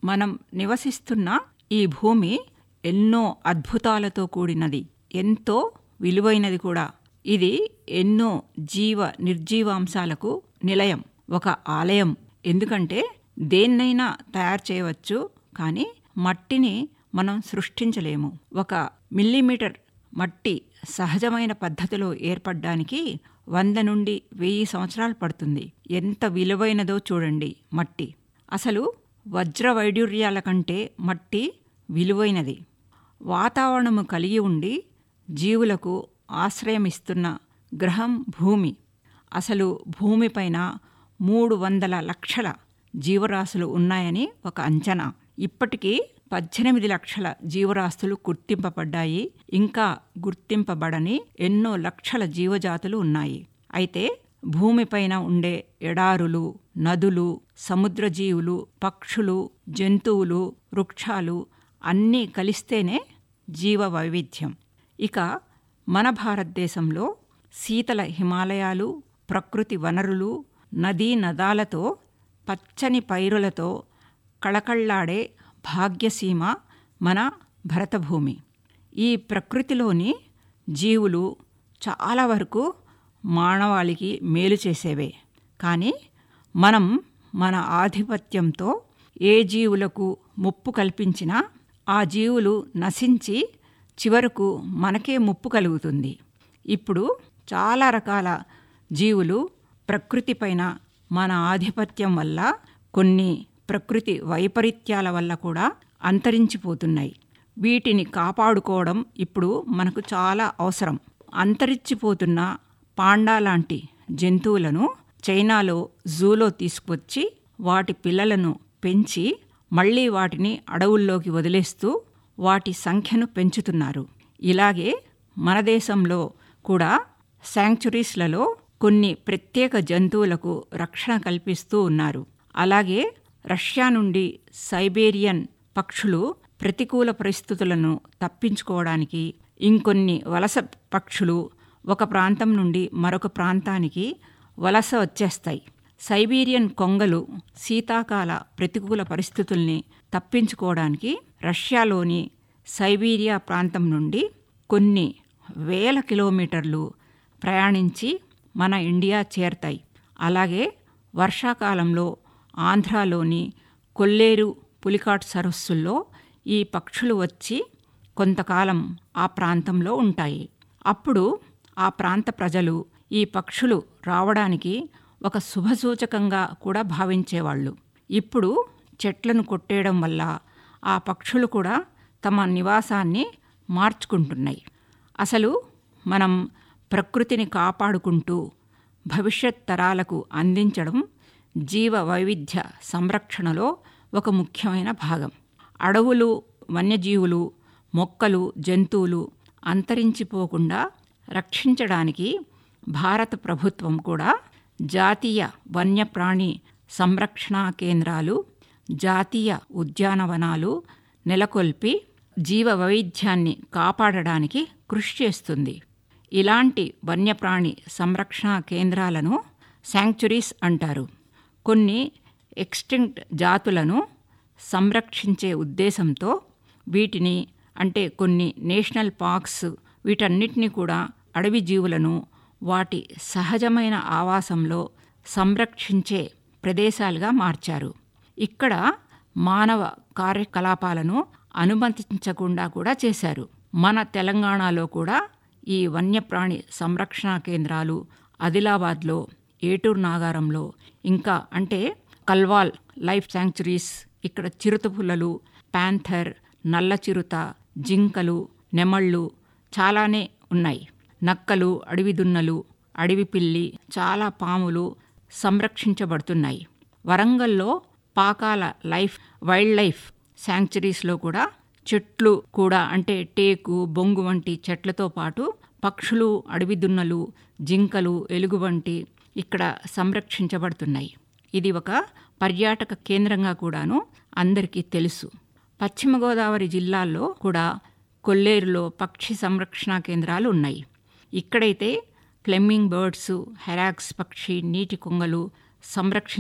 మనం నివసిస్తున్న ఈ భూమి ఎన్నో అద్భుతాలతో కూడినది ఎంతో విలువైనది కూడా ఇది ఎన్నో జీవ నిర్జీవాంశాలకు నిలయం ఒక ఆలయం ఎందుకంటే దేన్నైనా తయారు చేయవచ్చు కానీ మట్టిని మనం సృష్టించలేము ఒక మిల్లీమీటర్ మట్టి సహజమైన పద్ధతిలో ఏర్పడడానికి వంద నుండి వెయ్యి సంవత్సరాలు పడుతుంది ఎంత విలువైనదో చూడండి మట్టి అసలు వజ్ర వైడూర్యాల కంటే మట్టి విలువైనది వాతావరణము కలిగి ఉండి జీవులకు ఆశ్రయమిస్తున్న గ్రహం భూమి అసలు భూమిపైన మూడు వందల లక్షల జీవరాశులు ఉన్నాయని ఒక అంచనా ఇప్పటికీ పద్దెనిమిది లక్షల జీవరాశులు గుర్తింపబడ్డాయి ఇంకా గుర్తింపబడని ఎన్నో లక్షల జీవజాతులు ఉన్నాయి అయితే భూమిపైన ఉండే ఎడారులు నదులు సముద్ర జీవులు పక్షులు జంతువులు వృక్షాలు అన్నీ కలిస్తేనే జీవ వైవిధ్యం ఇక మన భారతదేశంలో శీతల హిమాలయాలు ప్రకృతి వనరులు నదీ నదాలతో పచ్చని పైరులతో కళకళ్లాడే భాగ్యసీమ మన భరతభూమి ఈ ప్రకృతిలోని జీవులు చాలా వరకు మానవాళికి మేలు చేసేవే కానీ మనం మన ఆధిపత్యంతో ఏ జీవులకు ముప్పు కల్పించినా ఆ జీవులు నశించి చివరకు మనకే ముప్పు కలుగుతుంది ఇప్పుడు చాలా రకాల జీవులు ప్రకృతిపైన మన ఆధిపత్యం వల్ల కొన్ని ప్రకృతి వైపరీత్యాల వల్ల కూడా అంతరించిపోతున్నాయి వీటిని కాపాడుకోవడం ఇప్పుడు మనకు చాలా అవసరం అంతరించిపోతున్న పాండా లాంటి జంతువులను చైనాలో జూలో తీసుకొచ్చి వాటి పిల్లలను పెంచి మళ్ళీ వాటిని అడవుల్లోకి వదిలేస్తూ వాటి సంఖ్యను పెంచుతున్నారు ఇలాగే మన దేశంలో కూడా శాంక్చురీస్లలో కొన్ని ప్రత్యేక జంతువులకు రక్షణ కల్పిస్తూ ఉన్నారు అలాగే రష్యా నుండి సైబేరియన్ పక్షులు ప్రతికూల పరిస్థితులను తప్పించుకోవడానికి ఇంకొన్ని వలస పక్షులు ఒక ప్రాంతం నుండి మరొక ప్రాంతానికి వలస వచ్చేస్తాయి సైబీరియన్ కొంగలు శీతాకాల ప్రతికూల పరిస్థితుల్ని తప్పించుకోవడానికి రష్యాలోని సైబీరియా ప్రాంతం నుండి కొన్ని వేల కిలోమీటర్లు ప్రయాణించి మన ఇండియా చేరతాయి అలాగే వర్షాకాలంలో ఆంధ్రాలోని కొల్లేరు పులికాట్ సరస్సుల్లో ఈ పక్షులు వచ్చి కొంతకాలం ఆ ప్రాంతంలో ఉంటాయి అప్పుడు ఆ ప్రాంత ప్రజలు ఈ పక్షులు రావడానికి ఒక శుభసూచకంగా కూడా భావించేవాళ్ళు ఇప్పుడు చెట్లను కొట్టేయడం వల్ల ఆ పక్షులు కూడా తమ నివాసాన్ని మార్చుకుంటున్నాయి అసలు మనం ప్రకృతిని కాపాడుకుంటూ భవిష్యత్ తరాలకు అందించడం జీవ వైవిధ్య సంరక్షణలో ఒక ముఖ్యమైన భాగం అడవులు వన్యజీవులు మొక్కలు జంతువులు అంతరించిపోకుండా రక్షించడానికి భారత ప్రభుత్వం కూడా జాతీయ వన్యప్రాణి సంరక్షణ కేంద్రాలు జాతీయ ఉద్యానవనాలు నెలకొల్పి జీవ వైవిధ్యాన్ని కాపాడడానికి కృషి చేస్తుంది ఇలాంటి వన్యప్రాణి సంరక్షణ కేంద్రాలను శాంక్చురీస్ అంటారు కొన్ని ఎక్స్టింక్ట్ జాతులను సంరక్షించే ఉద్దేశంతో వీటిని అంటే కొన్ని నేషనల్ పార్క్స్ వీటన్నిటిని కూడా అడవి జీవులను వాటి సహజమైన ఆవాసంలో సంరక్షించే ప్రదేశాలుగా మార్చారు ఇక్కడ మానవ కార్యకలాపాలను అనుమతించకుండా కూడా చేశారు మన తెలంగాణలో కూడా ఈ వన్యప్రాణి సంరక్షణ కేంద్రాలు ఆదిలాబాద్లో ఏటూరు నాగారంలో ఇంకా అంటే కల్వాల్ లైఫ్ శాంక్చురీస్ ఇక్కడ చిరుతపుల్లలు ప్యాంథర్ నల్ల చిరుత జింకలు నెమళ్ళు చాలానే ఉన్నాయి నక్కలు అడవి దున్నలు అడవి పిల్లి చాలా పాములు సంరక్షించబడుతున్నాయి వరంగల్లో పాకాల లైఫ్ వైల్డ్ లైఫ్ శాంక్చురీస్లో కూడా చెట్లు కూడా అంటే టేకు బొంగు వంటి చెట్లతో పాటు పక్షులు అడవి దున్నలు జింకలు ఎలుగు వంటి ఇక్కడ సంరక్షించబడుతున్నాయి ఇది ఒక పర్యాటక కేంద్రంగా కూడాను అందరికీ తెలుసు పశ్చిమ గోదావరి జిల్లాల్లో కూడా కొల్లేరులో పక్షి సంరక్షణ కేంద్రాలు ఉన్నాయి ఇక్కడైతే ఫ్లెమ్మింగ్ బర్డ్స్ హెరాక్స్ పక్షి నీటి కొంగలు సంరక్షణ